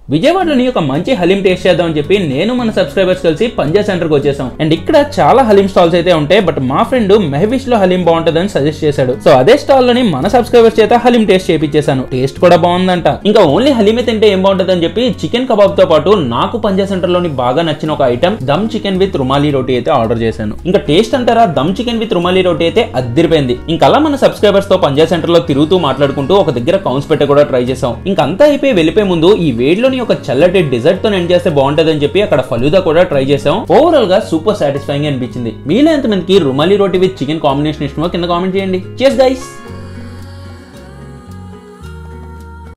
విజయవాడలోని ఒక మంచి హలీం టేస్ట్ చేద్దాం అని చెప్పి నేను మన సబ్స్క్రైబర్స్ కలిసి పంజా సెంటర్కి వచ్చేసాం అండ్ ఇక్కడ చాలా హలీం స్టాల్స్ అయితే ఉంటాయి బట్ మా ఫ్రెండ్ మెహవిష్ లో హలీం బాగుంటుందని సజెస్ట్ చేశాడు సో అదే స్టాల్ లోని మన సబ్స్క్రైబర్స్ చేత హలీం టేస్ట్ చేపించేశాను టేస్ట్ కూడా బాగుందంట ఇంకా ఓన్లీ హలీమే తింటే ఏం బాగుంటుంది అని చెప్పి చికెన్ కబాబ్ తో పాటు నాకు పంజా సెంటర్ లోని బాగా నచ్చిన ఒక item dum chicken with rumali roti అయితే ఆర్డర్ చేశాను ఇంకా టేస్ట్ అంటారా దమ్ చికెన్ విత్ రుమాలి రోటీ అయితే అద్దరిపోయింది ఇంకా అలా మన సబ్స్క్రైబర్స్ తో పంజా సెంటర్ లో తిరుగుతూ మాట్లాడుకుంటూ ఒక దగ్గర కౌన్స్ పెట్ట కూడా ట్రై చేసాం ఇంకంతా అయిపోయి వెళ్ళిపోయే ముందు ఈ వేడిలోని ఒక చల్లటి డిజర్ట్ తో ఎండ్ చేస్తే బాగుంటదని చెప్పి అక్కడ ఫలూదా కూడా ట్రై చేసాం ఓవరాల్ గా సూపర్ సాటిస్ఫైయింగ్ అనిపించింది మీలో ఎంతమందికి rumali roti with chicken combination ఇష్టమో కింద కామెంట్ చేయండి చేస్ గైస్